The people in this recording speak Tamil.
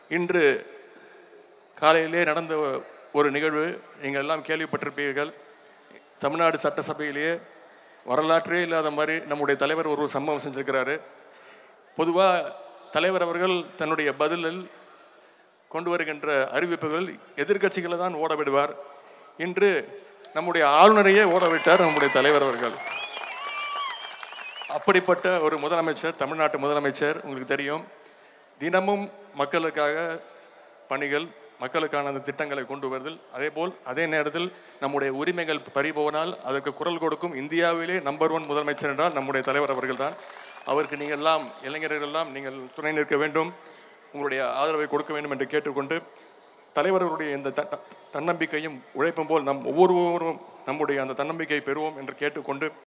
இன்று காலையிலே நடந்த ஒரு நிகழ்வு நீங்கள் எல்லாம் கேள்விப்பட்டிருப்பீர்கள் தமிழ்நாடு சட்டசபையிலேயே வரலாற்றே இல்லாத மாதிரி நம்முடைய தலைவர் ஒரு சம்பவம் செஞ்சிருக்கிறாரு பொதுவாக தலைவர் அவர்கள் தன்னுடைய பதிலில் கொண்டு வருகின்ற அறிவிப்புகள் எதிர்க்கட்சிகளை தான் ஓட விடுவார் இன்று நம்முடைய ஆளுநரையே ஓட விட்டார் நம்முடைய தலைவர் அவர்கள் அப்படிப்பட்ட ஒரு முதலமைச்சர் தமிழ்நாட்டு முதலமைச்சர் உங்களுக்கு தெரியும் தினமும் மக்களுக்காக பணிகள் மக்களுக்கான அந்த திட்டங்களை கொண்டு வருதல் அதேபோல் அதே நேரத்தில் நம்முடைய உரிமைகள் பறிபோனால் அதற்கு குரல் கொடுக்கும் இந்தியாவிலே நம்பர் ஒன் முதலமைச்சர் என்றால் நம்முடைய தலைவர் அவர்கள்தான் அவருக்கு நீங்கள் எல்லாம் இளைஞர்கள் எல்லாம் நீங்கள் துணை நிற்க வேண்டும் உங்களுடைய ஆதரவை கொடுக்க வேண்டும் என்று கேட்டுக்கொண்டு தலைவர்களுடைய இந்த த- தன்னம்பிக்கையும் உழைப்பும் போல் நம் ஒவ்வொருவரும் நம்முடைய அந்த தன்னம்பிக்கையை பெறுவோம் என்று கேட்டுக்கொண்டு